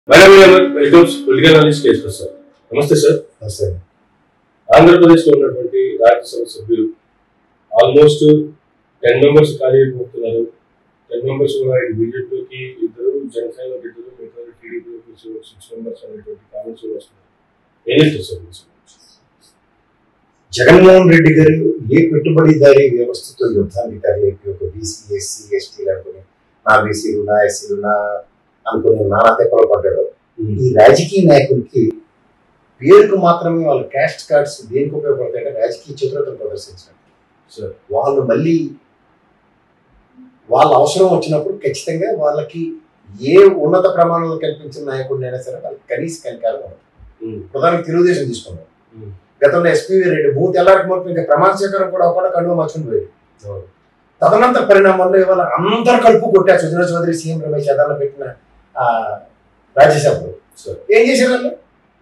Madam welcome political analyst case sir నమస్తే sir నమస్తే ఆంధ్రప్రదేశ్ లో ఉన్నటువంటి రాజ్యసభ సభ్యులు ఆల్మోస్ట్ టెన్ మెంబర్స్ ఖాళీ అయిపోతున్నారు టెన్ మెంబర్స్ కూడా ఇటు బీజేపీలోకి ఇద్దరు జనసేనలోకి ఇద్దరు మిగతా టీడీపీలోకి సిక్స్ మెంబర్స్ అనేటువంటి కామెంట్స్ కూడా వస్తున్నాయి ఏం చెప్తారు సార్ మీరు? జగన్మోహన్ రెడ్డి గారు ఏ పెట్టుబడిదారీ వ్యవస్థతో యుద్ధాన్ని తరలేపి ఒక బీసీ ఎస్సీ ఎస్టీలు అనుకుని నా బీసీలు నా ఎస్సీలు నా అనుకుని నానా తెప్పలు పడ్డాడు ఈ రాజకీయ నాయకులకి పేరుకు మాత్రమే వాళ్ళ క్యాస్ట్ కార్డ్స్ దేనికి ఉపయోగపడతాయంటే రాజకీయ చిత్రతను ప్రదర్శించడం సార్ వాళ్ళు మళ్ళీ వాళ్ళ అవసరం వచ్చినప్పుడు ఖచ్చితంగా వాళ్ళకి ఏ ఉన్నత ప్రమాణాలు కల్పించిన నాయకుడినైనా సరే వాళ్ళకి కనీస కనికారం ఉండదు ఉమ్, ప్రధానికి తెలుగుదేశం తీసుకున్నాం ఉమ్, గతంలో ఎస్పీవి రెడ్డి భూతి ఎల్లారికి మొత్తం ఇంకా ప్రమాణ స్వీకారం కూడా అవ్వకుండా కడుగు మర్చుకుని పోయాడు అవును. తదనంతర పరిణామంలో ఇవాళ అందరు కలుపు కొట్టా సుజనా చౌదరి సీఎం రమేష్ యాదవ్ పెట్టిన ఆ, రాజ్యసభలో సార్ ఏం చేశారు వాళ్ళు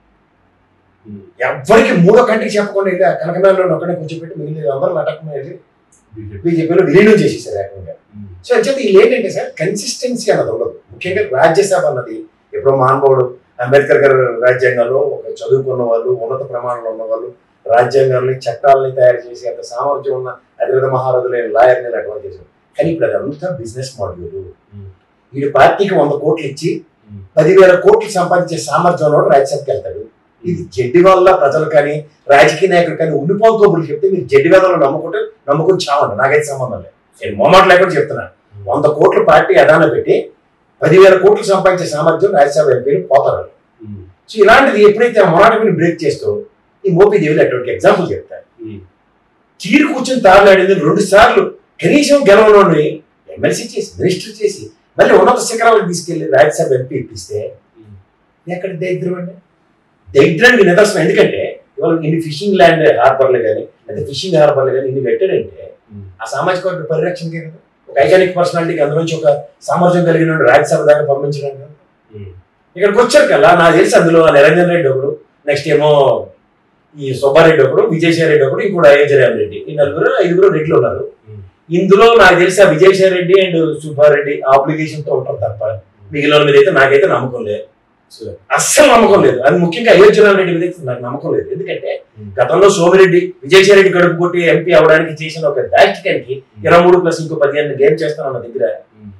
ఉమ్, ఎవ్వరికి మూడో కంటికి చెప్పకుండా వెళ్ళి ఆ కనకనాల్లో ఒక్కడే కూర్చోబెట్టి మిగిలిన అందరూ నాటకం వెళ్ళి బీజేపీ బీజేపీలో విలీనం చేసేసారు ఏకంగా ఉమ్, సో అని చెప్పి వీళ్ళు ఏంటంటే సార్ కన్సిస్టెన్సీ అన్నది ఉండదు ముఖ్యంగా రాజ్యసభ అన్నది ఎప్పుడో మహానుభావుడు అంబేద్కర్ గారు రాజ్యాంగంలో ఒక చదువుకున్న వాళ్ళు ఉన్నత ప్రమాణంలో ఉన్న వాళ్ళు రాజ్యాంగాన్ని చట్టాలని తయారు చేసి అంత సామర్థ్యం ఉన్న అధిరథ మహారథులైన లాయర్ని అటువంటి చేశారు కానీ ఇప్పుడు అదంతా బిజినెస్ మాడ్యూల్ ఉమ్, వీడి పార్టీకి వంద కోట్లు ఇచ్చి ఉమ్, పదివేల కోట్లు సంపాదించే సామర్థ్యంలో రాజ్యసభకి వెళ్తాడు ఇది జడ్డి వల్ల ప్రజలు కానీ రాజకీయ నాయకులు కానీ ఉండిపోని కబుర్లు చెప్తే మీరు జడ్డి వేదలు నమ్ముకుంటే నమ్ముకుని చావండి నాకైతే సంబంధం లేదు నేను మొమాట లేకుండా చెప్తున్నాను వంద కోట్ల పార్టీ అదాన పెట్టి పదివేల కోట్లు సంపాదించే సామర్థ్యం రాజ్యసభ ఎంపీలు పోతారు ఉమ్, సో ఇలాంటిది ఎప్పుడైతే ఆ మొరాటమిని బ్రేక్ చేస్తూ ఈ మోపీదేవులు అటువంటి ఎగ్జాంపుల్ చెప్తారు ఉమ్, చీరు కూర్చొని తారలాడింది రెండు సార్లు కనీసం గెలవలోని ఎమ్మెల్సీ చేసి మినిస్టర్ చేసి మళ్ళీ ఉన్నత శిఖరాలకు తీసుకెళ్లి రాజ్యసభ ఎంపీ ఇప్పిస్తే ఉమ్, ఎక్కడ దరిద్రం అండి దరిద్రానికి నిదర్శనం ఎందుకంటే ఇవాళ ఇన్ని ఫిషింగ్ ల్యాండ్ హార్బర్లు కానీ అంటే ఫిషింగ్ హార్బర్లు కానీ ఇన్ని పెట్టాడంటే ఉమ్, ఆ సామాజిక వర్గ పరిరక్షణకే కదా ఒక ఐకానిక్ పర్సనాలిటీకి అందులోంచి ఒక సామర్థ్యం కలిగిన వాడు రాజ్యసభ దాకా పంపించడం కదా ఉమ్, ఇక్కడికి వచ్చారు కదా నాకు తెలిసి అందులో ఆ నిరంజన్ రెడ్డి ఒకడు నెక్స్ట్ ఏమో ఈ సుబ్బారెడ్డి ఒకడు విజయసాయి రెడ్డి ఒకడు ఇంకోటి అయోధ్యరామ్ రెడ్డి ఈ నలుగురు ఐదుగురు రెడ్లు ఉన్నారు ఉమ్, ఇందులో నాకు తెలిసి ఆ విజయసాయి రెడ్డి అండ్ సుబ్బారెడ్డి ఆబ్లిగేషన్ తో ఉంటారు తప్ప మిగిలిన మీద అయితే నాకైతే నమ్మకం లేదు సార్ అస్సలు నమ్మకం లేదు అది ముఖ్యంగా అయోధ్యరామ్ రెడ్డి మీద అయితే నాకు నమ్మకం లేదు ఎందుకంటే ఉమ్, గతంలో సోమిరెడ్డి విజయసాయి రెడ్డి కడుపు కొట్టి ఎంపీ అవడానికి చేసిన ఒక దాష్టికానికి ఇరవై మూడు ప్లస్ ఇంకో పదిహేను గేమ్ చేస్తానన్న దగ్గర ఉమ్,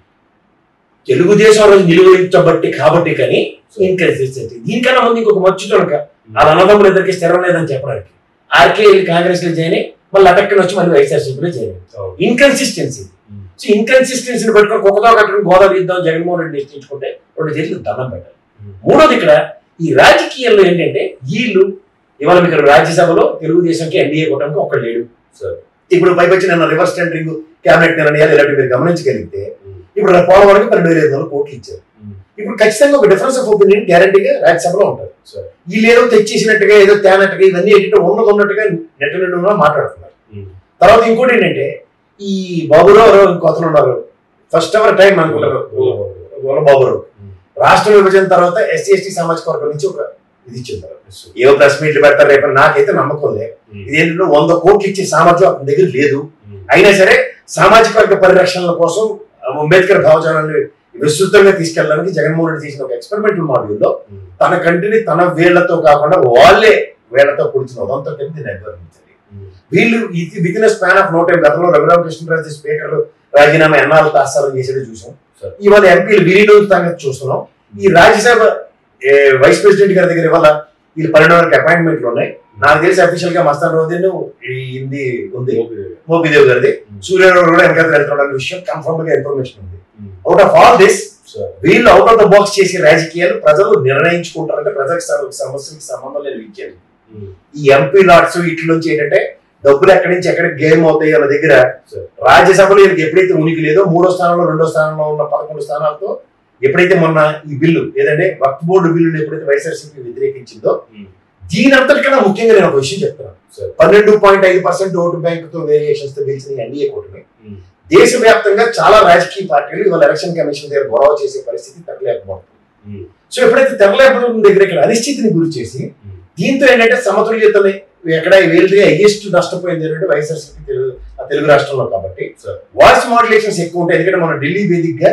తెలుగుదేశం రోజు నిలువరించబట్టి కాబట్టి కానీ ఇన్కన్సిస్టెంట్ దీనికన్నా ముందు ఇంకొక మచ్చుటోనక వాళ్ళ అన్నదమ్ములు ఇద్దరికి స్థిరం లేదని చెప్పడానికి ఆర్కే వెళ్ళి కాంగ్రెస్ లో జాయిన్ అయ్యి మళ్ళీ అటక్కన వచ్చి మళ్ళీ వైఎస్ఆర్సీపీలో జాయిన్ అయ్యి అవును. ఇన్కన్సిస్టెన్సీ ఉమ్, సో ఇన్కన్సిస్టెన్సీని పెట్టుకొని కుక్కతో కట్టుకుని గోదావరి ఇద్దాం జగన్మోహన్ రెడ్డి ఇష్టించుకుంటే రెండు చేతులు దండం పెట్టాలి ఉమ్, మూడోది ఇక్కడ ఈ రాజకీయాల్లో ఏంటంటే వీళ్ళు ఇవాళ మీకు రాజ్యసభలో తెలుగుదేశంకి ఎన్డీఏ కూటమికి ఒక్కడు లేడు సార్ ఇప్పుడు పైపచ్చి నిన్న రివర్స్ టెండరింగ్ క్యాబినెట్ నిర్ణయాలు ఇలాంటివి మీరు గమనించగలిగితే ఉమ్, ఇప్పుడు పోలవరకు పన్నెండు వేల ఐదు వందల కోట్లు ఇచ్చారు ఉమ్, ఇప్పుడు ఖచ్చితంగా ఒక డిఫరెన్స్ ఆఫ్ ఒపీనియన్ గ్యారంటీగా రాజ్యసభలో ఉంటుంది సార్ వీళ్ళు ఏదో తెచ్చేసినట్టుగా ఏదో తేనట్టుగా ఇవన్నీ ఏంటంటే ఉన్నది ఉన్నట్టుగా నెట్ట నిండుగా మాట్లాడుతున్నారు ఉమ్, తర్వాత ఇంకోటి ఏంటంటే ఈ బాబురావు ఎవరో ఇంకో అతను ఉన్నారు ఫస్ట్ అవర్ టైం అనుకుంటారు గోల బాబురావు ఉమ్, రాష్ట్ర విభజన తర్వాత ఎస్సీ ఎస్టీ సామాజిక వర్గం నుంచి ఒక ఇది ఇచ్చింటారు సార్ ఏవో ప్రెస్ మీట్లు పెడతారు రేపు నాకైతే నమ్మకం లేదు ఉమ్, ఇది ఏంటంటే వంద కోట్లు ఇచ్చే సామర్థ్యం అతని దగ్గర లేదు ఉమ్, అయినా సరే సామాజిక వర్గ పరిరక్షణ కోసం అంబేద్కర్ భావజాలాన్ని విస్తృతంగా తీసుకెళ్ళడానికి జగన్మోహన్ రెడ్డి చేసిన ఒక ఎక్స్పెరిమెంటల్ మాడ్యూల్లో ఉమ్, తన కంటిని తన వేళ్లతో కాకుండా వాళ్ళే వేళ్లతో పొడిచిన ఉదంతో కలిపి దీన్ని నిర్వహించాలి ఉమ్, వీళ్ళు ఇది with in span of no time గతంలో రఘురామ కృష్ణరాజు స్పీకర్ రాజీనామా ఎన్నాళ్ళు తాస్తారని చేసేది చూసాం సరే. ఇవాళ ఎంపీలు విలీనం సంగతి చూస్తున్నాం ఈ రాజ్యసభ ఏ, వైస్ ప్రెసిడెంట్ గారి దగ్గర ఇవాళ వీళ్ళు పన్నెండు వరకు అపాయింట్మెంట్లు ఉన్నాయి నాకు తెలిసి అఫీషియల్ గా మస్తాన్ రోజు ఈ హిందీ ఉంది ఓకే. మోపిదేవ్ గారిది ఉమ్, సూర్యరావు కూడా వెనకాల వెళ్తున్నాడు విషయం కన్ఫర్మ్ గా ఇన్ఫర్మేషన్ ఉంది um, out of all this sir వీళ్ళు అవుట్ ఆఫ్ ద బాక్స్ చేసే రాజకీయాలు ప్రజలు నిర్ణయించుకుంటారంటే ప్రజలకు సమ- సమస్యలకు సంబంధం లేని విద్యలు ఉమ్, ఈ ఎంపీ లాట్స్ వీటి నుంచి ఏంటంటే డబ్బులు ఎక్కడి నుంచి ఎక్కడ గేమ్ అవుతాయి అన్న దగ్గర సరే. రాజ్యసభలో వీళ్ళకి ఎప్పుడైతే ఉనికి లేదో మూడో స్థానంలో రెండో స్థానంలో ఉన్న పదకొండు స్థానాలతో ఎప్పుడైతే మొన్న ఈ బిల్లు ఏదంటే వక్ఫ్ బోర్డు బిల్లుని ఎప్పుడైతే వైఎస్ఆర్సీపీ వ్యతిరేకించిందో ఉమ్, దీని అంతటికన్నా ముఖ్యంగా నేను ఒక విషయం చెప్తున్నాను సరే. పన్నెండు పాయింట్ ఐదు పర్సెంట్ ఓటు బ్యాంక్ తో వేరియేషన్స్ తో గెలిచిన ఎన్డీఏ కూటమి ఉమ్, దేశవ్యాప్తంగా చాలా రాజకీయ పార్టీలు ఇవాళ ఎలక్షన్ కమిషన్ దగ్గర గొడవ చేసే పరిస్థితి తగ్గలేకపోతుంది ఉమ్, సో ఎప్పుడైతే తెరలేకపోతున్న దగ్గర ఇక్కడ అనిశ్చితిని గురి చేసి ఉమ్, దీంతో ఏంటంటే సమతుల్యతని ఎక్కడ వీళ్ళది హైయెస్ట్ నష్టపోయింది ఏంటంటే వైఎస్ఆర్సీపీ తెలుగు ఆ తెలుగు రాష్ట్రంలో కాబట్టి సరే. వాయిస్ మాడ్యులేషన్స్ ఎక్కువ ఉంటాయి ఎందుకంటే మనం ఢిల్లీ వేదికగా ఉమ్,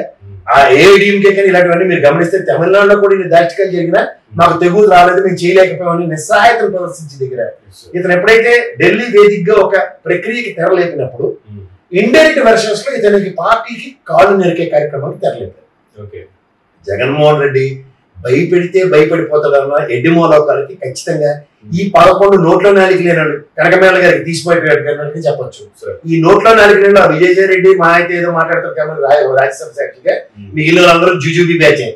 ఆ ఏఐడిఎంకే కానీ ఇలాంటివన్నీ మీరు గమనిస్తే తమిళనాడులో కూడా ఇన్ని దాష్టికాలు జరిగినా మాకు తెగులు రాలేదు మేము చేయలేకపోయామని నిస్సహాయతను ప్రదర్శించి దగ్గర ఇతను ఎప్పుడైతే ఢిల్లీ వేదికగా ఒక ప్రక్రియకి తెరలేపినప్పుడు ఇండైరెక్ట్ వెర్షన్స్ లో ఇతనికి పార్టీకి కాళ్ళు నరికే కార్యక్రమానికి తెరలేపారు ఓకే జగన్మోహన్ రెడ్డి భయపెడితే భయపడిపోతాడన్న ఎడ్డిమోలోకాలకి ఖచ్చితంగా ఈ పదకొండు నోట్ల నాలుగు లేనాడు కనకమేళ గారికి తీసిపోయినట్టు చెప్పొచ్చు సార్ ఈ నోట్ల నాలుగు లేని విజయసాయి రెడ్డి మా అయితే ఏదో మాట్లాడతారు కానీ రా- రాజ్యసభ సాక్షిగా మిగిలిన వాళ్ళందరూ జుజుబి బ్యాచే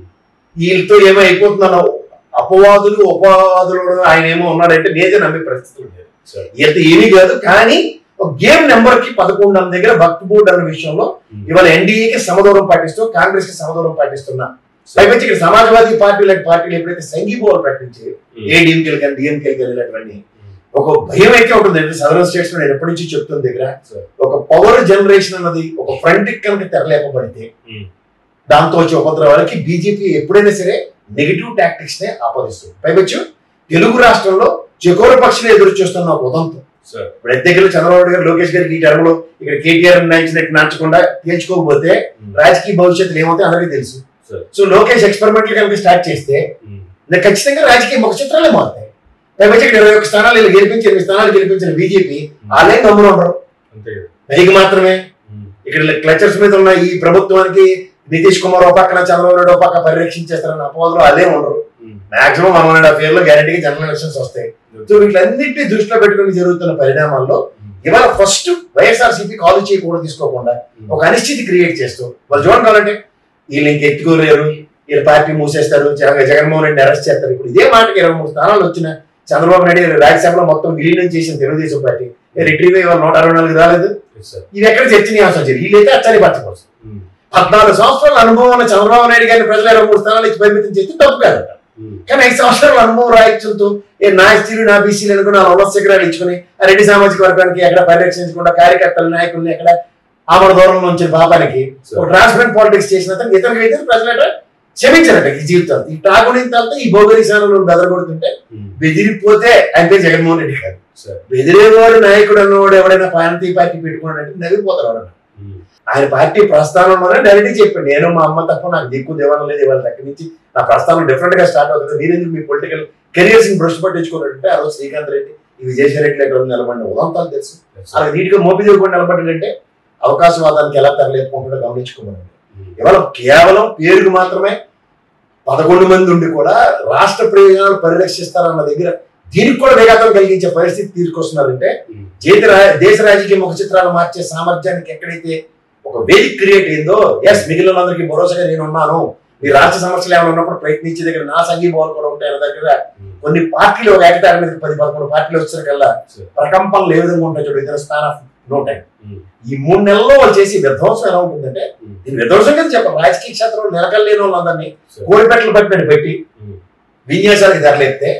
వీళ్ళతో ఏమో అయిపోతుందన్న అపవాదులు ఉపవాదులు ఆయన ఏమో ఉన్నాడంటే నేనే నమ్మే పరిస్థితి లేదు సార్ ఈయనతో ఏమీ కాదు కానీ ఒక గేమ్ నెంబర్ కి పదకొండు అన్న దగ్గర భక్తి బోర్డు అన్న విషయంలో ఇవాళ ఎన్డీఏకి సమదూరం పాటిస్తూ కాంగ్రెస్ కి సమదూరం పాటిస్తున్నా పైపచ్చి ఇక్కడ సమాజ్వాదీ పార్టీ లాంటి పార్టీలు ఎప్పుడైతే సంఘీభావాలు ప్రకటించి ఏ డిఎంకేలు కానీ డిఎంకేలు కానీ ఇలాంటివన్నీ ఒక భయం అయితే ఉంటుంది సదరన్ స్టేట్స్ లో నేను ఎప్పటి నుంచి చెప్తుంది దగ్గర సార్ ఒక పవర్ జనరేషన్ అన్నది ఒక ఫ్రంట్ కనుక తెరలేపబడితే Hmm. దాంతో వచ్చే ఉపద్రవాలకి బీజేపీ ఎప్పుడైనా సరే నెగిటివ్ టాక్టిక్స్ నే ఆపాదిస్తుంది పైవచ్చు తెలుగు రాష్ట్రంలో చకోర పక్షులు ఎదురు చూస్తున్న ఒక ఉదంతం సార్ ఇప్పుడు దగ్గర చంద్రబాబు నాయుడు గారు లోకేష్ గారికి ఈ టర్మ్ లో ఇక్కడ కేటీఆర్ నాయించినట్టు నాచకుండా తేల్చుకోకపోతే రాజకీయ భవిష్యత్తు ఏమవుతాయి అందరికీ తెలుసు సార్ సో లోకేష్ ఎక్స్పెరిమెంట్లు కనుక స్టార్ట్ చేస్తే ఇంకా ఖచ్చితంగా రాజకీయ ముఖ చిత్రాలే మారుతాయి పైపచ్చి ఇక్కడ ఇరవై ఒక స్థానాలు వీళ్ళు గెలిపించి ఎనిమిది స్థానాలు గెలిపించిన బీజేపీ వాళ్ళే గమ్మున ఉండరు అంతే కదా పైకి మాత్రమే ఇక్కడ క్లచర్స్ మీద ఉన్న ఈ ప్రభుత్వానికి నితీష్ కుమార్ ఒక పక్కన చంద్రబాబు నాయుడు ఒక పక్క పరిరక్షించేస్తారన్న అపోహలు అదే ఉండరు maximum one and half year లో గ్యారంటీగా జనరల్ ఎలక్షన్స్ వస్తాయి సో వీటిలన్నింటినీ దృష్టిలో పెట్టుకుని జరుగుతున్న పరిణామాల్లో ఇవాళ ఫస్ట్ వైఎస్ఆర్సీపీ కాల్ చేయకూడదు తీసుకోకుండా ఒక అనిశ్చితి క్రియేట్ చేస్తూ వాళ్ళు చూడండి కావాలంటే వీళ్ళు ఇంక ఎత్తుకోలేరు వీళ్ళ పార్టీ మూసేస్తారు జగ- జగన్మోహన్ రెడ్డి అరెస్ట్ చేస్తారు ఇప్పుడు ఇదే మాటకి ఇరవై మూడు స్థానాలు వచ్చిన చంద్రబాబు నాయుడు రాజ్యసభలో మొత్తం విలీనం చేసిన తెలుగుదేశం పార్టీ రిట్రీవ్ ఇవాళ నూట అరవై నాలుగు రాలేదు సార్ ఇది ఎక్కడ చర్చనీయాంశం జరిగింది వీళ్ళైతే అచ్చని పచ్చకోసం పద్నాలుగు సంవత్సరాల అనుభవం ఉన్న చంద్రబాబు నాయుడు గారిని ప్రజలు ఇరవై మూడు స్థానాలు ఇచ్చి పరిమితం చేస్తే తప్పు కాదు కానీ ఐదు సంవత్సరాల అనుభవం రాయించడంతో ఏ నా ఎస్టీలు నా బీసీలు అనుకుని నా ఉన్నత శిఖరాలు ఇచ్చుకుని ఆ రెడ్డి సామాజిక వర్గానికి ఎక్కడ పరిరక్షించకుండా కార్యకర్తలు నాయకుల్ని ఎక్కడ ఆమడ దూరంలో ఉంచిన పాపానికి ఒక ట్రాన్స్పరెంట్ పాలిటిక్స్ చేసిన అతను ఇతరులకు అయితే ప్రజలట క్షమించారట ఈ జీవితం ఈ తాగుడిన తర్వాత ఈ భోగరి స్థానంలో బెదరగొడుతుంటే బెదిరిపోతే అంటే జగన్మోహన్ రెడ్డి కాదు సార్ బెదిరేవాడు నాయకుడు అన్నవాడు ఎవడైనా ప్రాంతీయ పార్టీ పెట్టుకున్నాడంటే నవ్విపోతారు ఎవరన్నా ఆయన పార్టీ ప్రస్థానంలోనే డైరెక్ట్ చెప్పాడు నేను మా అమ్మ తప్ప నాకు దిక్కు దేవనం లేదు ఇవాళ దగ్గర నుంచి నా ప్రస్థానం డిఫరెంట్ గా స్టార్ట్ అవుతుంది మీరెందుకు మీ పొలిటికల్ కెరియర్స్ ని బ్రష్ పట్టించుకున్నాడంటే ఆ రోజు శ్రీకాంత్ రెడ్డి ఈ విజయసాయి రెడ్డి ఎక్కడ నిలబడిన ఉదంతాలు తెలుసు అలా నీటిగా మోపిదేవి కూడా నిలబడ్డాడంటే అవకాశవాదానికి ఎలా తరలేపుకుంటుందో గమనించుకున్నాడు ఇవాళ కేవలం పేరుకు మాత్రమే పదకొండు మంది ఉండి కూడా రాష్ట్ర ప్రయోజనాలు పరిరక్షిస్తారన్న దగ్గర దీనికి కూడా వేగాతం కలిగించే పరిస్థితి తీసుకొస్తున్నారంటే చేతి రా- దేశ రాజకీయ ముఖ చిత్రాలు మార్చే సామర్థ్యానికి ఎక్కడైతే ఒక వేదిక క్రియేట్ అయిందో ఎస్ మిగిలిన వాళ్ళందరికీ భరోసాగా నేను ఉన్నాను మీ రాష్ట్ర సమస్యలు ఏమైనా ఉన్నప్పుడు ప్రయత్నించే దగ్గర నా సంఘీభావాలు కూడా ఉంటాయి అన్న దగ్గర కొన్ని పార్టీలు ఒక ఏకతాటి మీద పది పదకొండు పార్టీలు వచ్చేసరికల్లా ప్రకంపనలు ఏ విధంగా ఉంటాయి చూడు ఇతర స్థానం నో టైం ఈ మూడు నెలల్లో వాళ్ళు చేసి విధ్వంసం ఎలా ఉంటుందంటే దీని విధ్వంసం కింద చెప్పాలి రాజకీయ క్షేత్రంలో నిలకలేని వాళ్ళందరినీ కోడిపెట్టలు పట్టినట్టు పెట్టి విన్యాసానికి ధరలేస్తే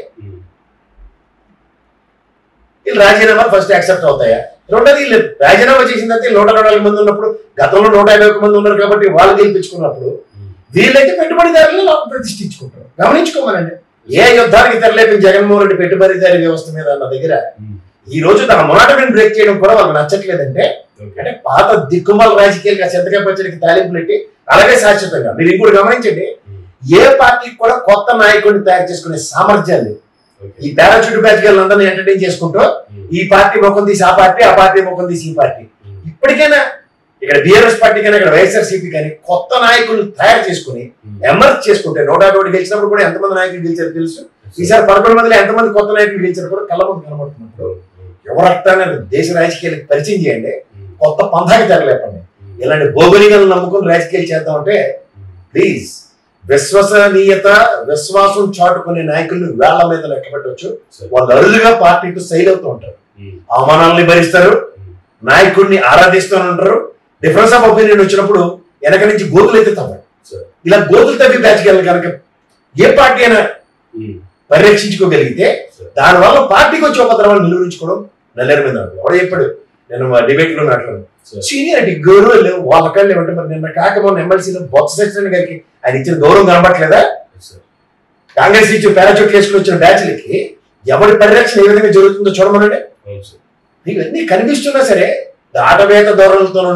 వీళ్ళు రాజీనామా ఫస్ట్ యాక్సెప్ట్ అవుతాయా రెండోది వీళ్ళు రాజీనామా చేసిన తర్వాత వీళ్ళు నూట నలభై మంది ఉన్నప్పుడు గతంలో నూట యాభై ఒక్క మంది ఉన్నారు కాబట్టి వాళ్ళు గెలిపించుకున్నప్పుడు వీళ్ళైతే పెట్టుబడిదారులు లోపల ప్రతిష్ఠించుకుంటారు గమనించుకోమనండి ఏ యుద్ధానికి తెరలేపిన జగన్మోహన్ రెడ్డి పెట్టుబడిదారి వ్యవస్థ మీద అన్న దగ్గర ఈ రోజు తన మొనాటమని బ్రేక్ చేయడం కూడా వాళ్ళకి నచ్చట్లేదంటే అంటే పాత దిక్కుమాల రాజకీయాలకు ఆ చింతకాయ పచ్చడికి తాలింపు పెట్టి అలాగే శాశ్వతంగా మీరు ఇంకోటి గమనించండి ఏ పార్టీకి కూడా కొత్త నాయకుడిని తయారు చేసుకునే సామర్థ్యం లేదు ఈ పారాచూట్ బ్యాచ్ అందరినీ ఎంటర్టైన్ చేసుకుంటూ ఈ పార్టీ ముఖం తీసి ఆ పార్టీ ఆ పార్టీ ముఖం తీసి ఈ పార్టీ ఇప్పటికైనా ఇక్కడ బీఆర్ఎస్ పార్టీ కానీ ఇక్కడ వైఎస్ఆర్సీపీ కానీ కొత్త నాయకులు తయారు చేసుకుని ఎమర్జ్ చేసుకుంటే నూట యాభై ఒకటి గెలిచినప్పుడు కూడా ఎంతమంది నాయకులు గెలిచారో తెలుసు ఈసారి పదకొండు మందిలో ఎంతమంది కొత్త నాయకులు గెలిచారు కూడా కళ్ళ ముందు కనబడుతున్నప్పుడు ఎవరొస్తానే దేశ రాజకీయాలకు పరిచయం చేయండి కొత్త పంథాకి తెరలేపండి ఇలాంటి భోగనిగలను నమ్ముకుని రాజకీయాలు చేద్దామంటే ప్లీజ్ విశ్వసనీయత విశ్వాసం చాటుకునే నాయకుల్ని వేళ్ల మీద లెక్క పెట్టవచ్చు వాళ్ళు అరుదుగా పార్టీకి శైలి అవుతూ ఉంటారు అవమానాలని భరిస్తారు నాయకుడిని ఆరాధిస్తూ ఉంటారు డిఫరెన్స్ ఆఫ్ ఒపీనియన్ వచ్చినప్పుడు వెనక నుంచి గోతులు అయితే తవ్వండి Sure. ఇలా గోతులు తవ్వి బ్యాచ్కి కనుక ఏ పార్టీ అయినా పరిరక్షించుకోగలిగితే Sure. దానివల్ల పార్టీకి వచ్చే ఉపద్రవాలు నిలువరించుకోవడం నల్లేరు మీద ఉంటుంది. ఎవడో చెప్పాడు నేను డిబేట్ లో మాట్లాడు Sure. సీనియారిటీ గౌరవం లేవు వాళ్ళ కళ్ళు ఏమంటే మరి నిన్న కాక మొన్న ఎమ్మెల్సీలో బొత్స సత్యనారాయణ గారికి ఆయన ఇచ్చిన గౌరవం కనబట్లేదా కాంగ్రెస్ ఇచ్చిన పారాచూట్ కేసులు వచ్చిన బ్యాచ్లకి ఎవరి పరిరక్షణ ఏ విధంగా జరుగుతుందో చూడమనండి ఇవన్నీ కనిపిస్తున్నా సరే దాటవేత ధోరణులతోనూ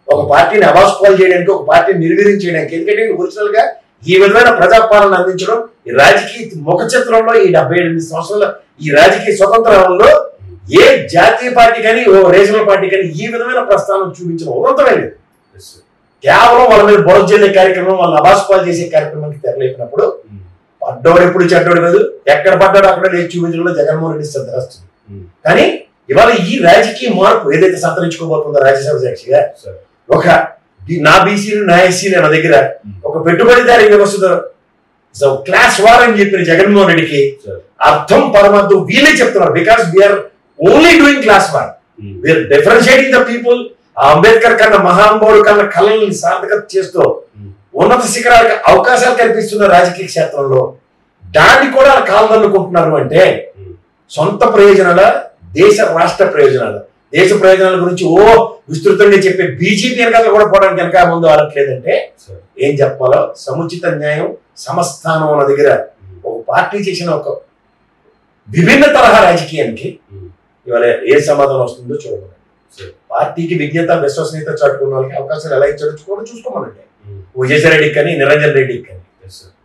ఒక పార్టీని అవాస్పాలు చేయడానికి ఒక పార్టీని నిర్వీర్యం చేయడానికి ఎందుకంటే ఒరిజినల్ గా ఈ విధమైన ప్రజాపాలన అందించడం ఈ రాజకీయ ముఖ చిత్రంలో ఈ డెబ్బై ఎనిమిది సంవత్సరాల ఈ రాజకీయ స్వతంత్రంలో ఏ జాతీయ పార్టీ కానీ ఓ రీజనల్ పార్టీ కానీ ఈ విధమైన ప్రస్థానం చూపించిన ఉన్నతమైనది Yes, sir. కేవలం వాళ్ళ మీద బొరద చెల్లే కార్యక్రమం వాళ్ళని అవాస్పాలు చేసే కార్యక్రమానికి తెరలేపినప్పుడు ఉమ్. పడ్డోడు ఎప్పుడు చెడ్డోడు కాదు ఎక్కడ పడ్డాడు అక్కడ లేచి చూపించడంలో జగన్మోహన్ రెడ్డి శ్రద్ధస్తుంది ఉమ్. కానీ ఇవాళ ఈ రాజకీయ మార్పు ఏదైతే సంతరించుకోబోతుందో రాజ్యసభ సాక్షిగా సరే. ఒక బి- నా బీసీలు నా ఎస్సీలు నా దగ్గర ఉమ్. ఒక పెట్టుబడిదారి వ్యవస్థ క్లాస్ వార్ అని చెప్పిన జగన్మోహన్ రెడ్డికి సరే. అర్థం పరమర్థం వీళ్ళే చెప్తున్నారు because we're only doing class war um. We're differentiating the people ఆ అంబేద్కర్ కన్నా మహానుభావుడు కన్నా కళల్ని సార్థకత చేస్తూ ఉమ్. ఉన్నత శిఖరాలకు అవకాశాలు కల్పిస్తున్న రాజకీయ క్షేత్రంలో దాన్ని కూడా కాలదన్నుకుంటున్నారు అంటే ఉమ్. సొంత ప్రయోజనాల దేశ రాష్ట్ర ప్రయోజనాలు దేశ ప్రయోజనాల గురించి ఓ విస్తృతంగా చెప్పే బీజేపీ వెనకాల కూడా పోవడానికి వెనక ముందు ఆడట్లేదంటే సరే. ఏం చెప్పాలో సముచిత న్యాయం సమస్థానం అన్న దగ్గర ఉమ్. ఒక పార్టీ చేసిన ఒక విభిన్న తరహా రాజకీయానికి ఉమ్. ఇవాళ ఏ సమాధానం వస్తుందో చూడమని సరే. పార్టీకి విజ్ఞత విశ్వసనీయత చాటుకున్న వాళ్ళకి అవకాశాలు ఎలా ఇచ్చారో కూడా చూసుకోమనండి ఉమ్. విజయసాయిరెడ్డికి కానీ నిరంజన్ రెడ్డికి కానీ Yes, sir.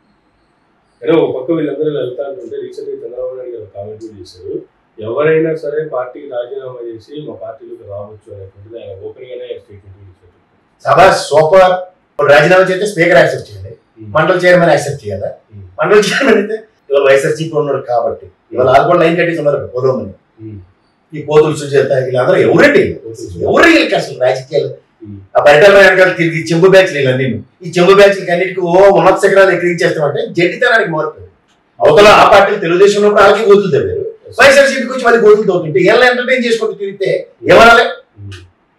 ఏదో ఒక పక్క వీళ్ళందరూ వెళ్తా ఉంటే రీసెంట్ గా చంద్రబాబు నాయుడు గారు కామెంట్ కూడా చేశారు ఎవరైనా సరే పార్టీకి రాజీనామా చేసి మా పార్టీలోకి రావచ్చు అనేటువంటిది ఆయన ఓపెన్ గానే స్టేట్మెంట్ ఇచ్చారు సభ సూపర్ రాజీనామా చేస్తే స్పీకర్ యాక్సెప్ట్ చేయాలి ఉమ్. మండల చైర్మన్ యాక్సెప్ట్ చేయాలా ఉమ్. మండల చైర్మన్ అయితే ఇవాళ వైఎస్ఆర్సీపీ ఉన్నాడు కాబట్టి ఇవాళ వాళ్ళు కూడా లైన్ కట్టేసి ఉన్నారు పొలవమని ఉమ్. ఈ పోతులు సుజాత వీళ్ళందరూ ఎవరండి ఎవరు వీళ్ళకి అసలు రాజకీయాలు ఉమ్. ఆ పరిటాల వెనకాల తిరిగి చెంబు బ్యాచ్లు వీళ్ళన్నీ ఈ చెంబు బ్యాచ్లకి అన్నిటికీ ఓ ఉన్నత శిఖరాలు ఎక్కిరించేస్తామంటే జడ్డితనానికి మారుతుంది అవతల ఆ పార్టీలు తెలుగుదేశం ఉన్నప్పుడు వాళ్ళకి గోతులు తవ్వారు వైఎస్ఆర్సీపీకి వచ్చి మళ్ళీ గోతులు తవ్వుతుంటే వీళ్ళని ఎంటర్టైన్ చేసుకుంటూ తిరిగితే ఏమనాలి ఉమ్.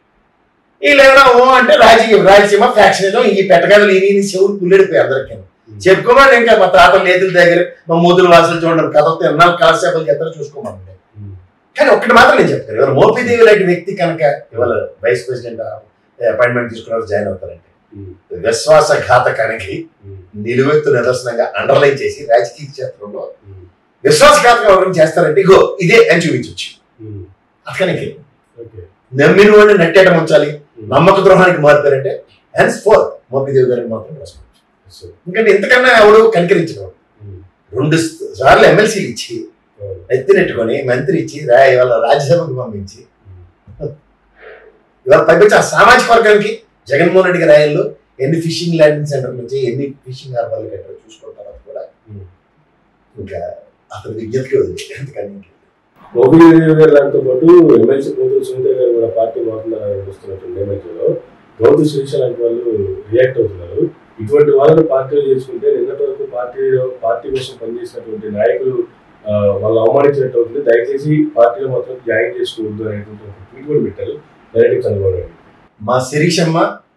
వీళ్ళేమైనా ఓ అంటే రాజకీయ రాయలసీమ ఫ్యాక్షన్ ఈ పెట్టగలలు ఈ చెవులు పుల్లెడిపోయి అందరికీ చెప్పుకోమని ఇంకా మా తాత నేతుల దగ్గర మా మూతుల వాసులు చూడండి కథలతో ఎన్నాళ్ళు కాలసేపలు చెప్తారు చూసుకోమని ఉమ్. కానీ ఒక్కటి మాత్రం నేను చెప్తాను ఇవాళ మోపిదేవి లాంటి వ్యక్తి కనుక ఇవాళ వైస్ ప్రెసిడెంట్ అపాయింట్మెంట్ తీసుకున్న జాయిన్ అవుతారంటే ఉమ్. విశ్వాసఘాతకానికి ఉమ్. నిలువెత్తు నిదర్శనంగా అండర్లైన్ చేసి రాజకీయ క్షేత్రంలో ఉమ్. విశ్వాసఘాతకం ఎవరైనా చేస్తారంటే ఇగో ఇదే అని చూపించవచ్చు ఉమ్. అతనికి ఓకే నమ్మిన వాడిని నట్టేట ఉంచాలి ఉమ్. నమ్మక ద్రోహానికి మారిపోయారంటే హెన్స్ ఫోర్ మోపిదేవి గారిని మాత్రం రాసుకోవచ్చు Yes, sir. ఎందుకంటే ఇంతకన్నా ఎవడు కనికరించడం ఉమ్. రెండు సార్లు ఎమ్మెల్సీలు ఇచ్చి అవును. ఎత్తినెట్టుకొని మంత్రి ఇచ్చి రా ఇవాళ రాజ్యసభకు పంపించి ఉమ్. ఇవాళ పైపించి ఆ సామాజిక వర్గానికి జగన్మోహన్ రెడ్డి గారి ఆయనలో ఎన్ని ఫిషింగ్ ల్యాండింగ్ సెంటర్ నుంచి ఎన్ని ఫిషింగ్ హార్బర్లు కట్టారో చూసుకున్న తర్వాత కూడా ఉమ్. ఇంకా అతని విజ్ఞతకి వదిలి ఎందుకని ఇంక గోపిదేవి గారు దాంతో పాటు ఎమ్మెల్సీ గౌతమ్ సునీత గారు కూడా పార్టీ మారుతున్నారని అనిపిస్తున్నట్టు నేపథ్యంలో గౌతమ్ శిరీష లాంటి వాళ్ళు రియాక్ట్ అవుతున్నారు ఇటువంటి వాళ్ళని పార్టీలో చేసుకుంటే నిన్నటి వరకు పార్టీలో పార్టీ కోసం పనిచేసినటువంటి నాయకులు ఆ, వాళ్ళు అవమానించినట్టు అవుతుంది దయచేసి పార్టీలో మాత్రం జాయిన్ చేసుకోవద్దు అనేటువంటి ఒక ట్వీట్ కూడా పెట్టారు డైరెక్ట్ చంద్రబాబు నాయుడు మా శిరీషమ్మ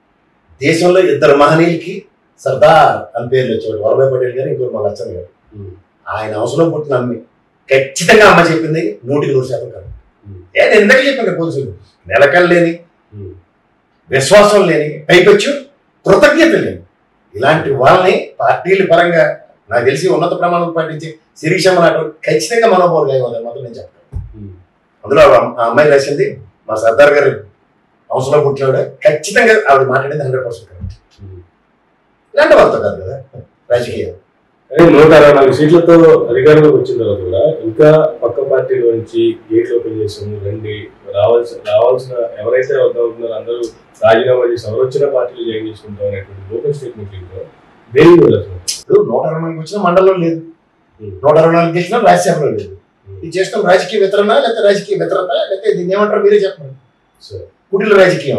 దేశంలో ఇద్దరు మహనీయులకి సర్దార్ అని పేర్లు వచ్చేవాడు వల్లభాయ్ పటేల్ గారు ఇంకోటి మా లచ్చన్ గారు ఉమ్. ఆయన అవసరం పుట్టిన అమ్మి ఖచ్చితంగా అమ్మ చెప్పింది నూటికి నూరు శాతం కాదు ఉమ్. ఏ నేను ఇందాక చెప్పాను పోలీసులు నిలకడ లేని ఉమ్. విశ్వాసం లేని పైకొచ్చు కృతజ్ఞత లేని ఇలాంటి వాళ్ళని పార్టీల పరంగా నాకు తెలిసి ఉన్నత ప్రమాణం పాటించే శిరీషమ్మ నాటు ఖచ్చితంగా మనోభావాలు కావాలి మాత్రం నేను చెప్తాను ఉమ్. అందులో ఆ- ఆ అమ్మాయి రాసింది మా సర్దార్ గారు అవసరం పుట్టినాడు ఖచ్చితంగా ఆవిడ మాట్లాడింది హండ్రెడ్ పర్సెంట్ కరెక్ట్ ఉమ్. ఇలాంటి వాళ్ళతో కాదు కదా రాజకీయం అదే నూట అరవై నాలుగు సీట్లతో అధికారంలోకి వచ్చిన తర్వాత కూడా ఇంకా పక్క పార్టీలో నుంచి గేట్లు ఓపెన్ చేసాము రండి రావాల్సిన రావాల్సిన ఎవరైతే వద్ద ఉన్నారో అందరూ రాజీనామా చేసి ఎవరు వచ్చిన పార్టీలో జాయిన్ చేసుకుంటాం అనేటువంటి ఓపెన్ స్టేట్మెంట్ ఇంకా దేని కూడా అసలు ఇప్పుడు నూట అరవై నాలుగు వచ్చిన మండలంలో లేదు ఉమ్. నూట అరవై నాలుగు గెలిచినా రాజ్యసభలో లేదు ఉమ్. ఇది చేస్తాం రాజకీయ వితరణ లేకపోతే రాజకీయ వితరత లేకపోతే దీన్ని ఏమంటారు మీరే చెప్పండి సరే. కుటిల రాజకీయం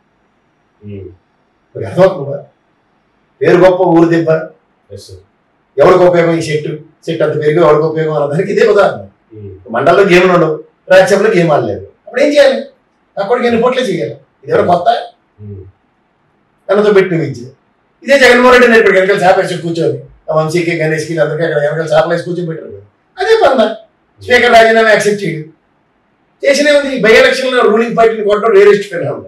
ఉమ్. మీకు అర్థమవుతుందా పేరు గొప్ప ఊరు దెబ్బ ఎస్ సార్. ఎవరికి ఉపయోగం ఈ చెట్టు చెట్టు అంత పెరిగి ఎవరికి ఉపయోగం అన్నదానికి ఇదే ఉదాహరణ ఉమ్. మండలంలో గేమ్లు ఉండవు రాజ్యసభలో గేమ్ ఆడలేదు అప్పుడు ఏం చేయాలి అక్కడికి ఎన్ని పోట్లే చేయాలి ఇది ఎవరు కొత్త ఉమ్. కన్నతో పెట్టిన విద్య ఇదే జగన్మోహన్ రెడ్డి నేర్పడి వెనకాల చేప వేసి కూర్చొని ఆ వంశీకి గణేష్కి అందరికీ అక్కడ వెనకాల చేపలు వేసి కూర్చొని పెట్టారు అదే పందా స్పీకర్ రాజీనామా యాక్సెప్ట్ చేయడు చేసినే ఉంది బై ఎలక్షన్ లో రూలింగ్ పార్టీని కొట్టడం రేరెస్ట్ ఫెయిల్ ఉమ్.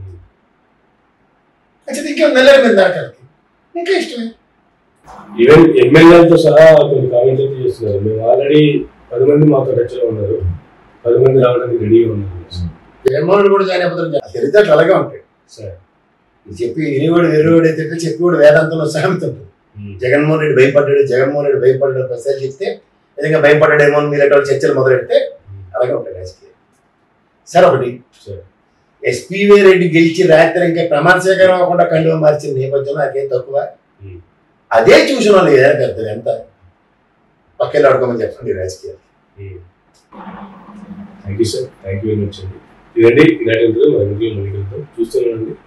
అయితే ఇంకేం నెల్లరి మీద దాకాలకి ఇంకా ఇష్టమే ఈవెన్ ఎమ్మెల్యేలతో సహా కొన్ని కామెంట్స్ అయితే చేస్తున్నారు మేము ఆల్రెడీ పది మంది మాతో టచ్లో ఉన్నారు పది మంది రావడానికి రెడీగా ఉన్నారు జగన్మోహన్ రెడ్డి కూడా జాయిన్ అయిపోతారు తెలివితేటలు అలాగే ఉంటాయి సార్ ఇది చెప్పి వినివాడు వెర్రివాడు అయితే చెప్పివాడు వేదాంతంలో సామెత ఉంటుంది జగన్మోహన్ రెడ్డి భయపడ్డాడు జగన్మోహన్ రెడ్డి భయపడ్డాడు ప్రసాద్ చెప్తే నిజంగా భయపడ్డాడేమో అని మీరు ఎటువంటి చర్చలు మొదలెడితే అలాగే ఉంటాయి రాజకీయం సార్ ఒకటి సార్ ఎస్పీవీ రెడ్డి గెలిచి రాత్రి ఇంకా ప్రమాణ స్వీకారం అవ్వకుండా కండువ మార్చిన నేపథ్యంలో నాకేం తక్కువ Hmm. అదే చూసిన వాళ్ళు ఏదైనా పెద్దది ఎంత పక్కెళ్ళి అడగమని చెప్పండి రాజకీయాలు thank you sir thank you very much అండి ఇదండి ఇలాంటి మళ్ళీ కలుద్దాం చూస్తూనే ఉండండి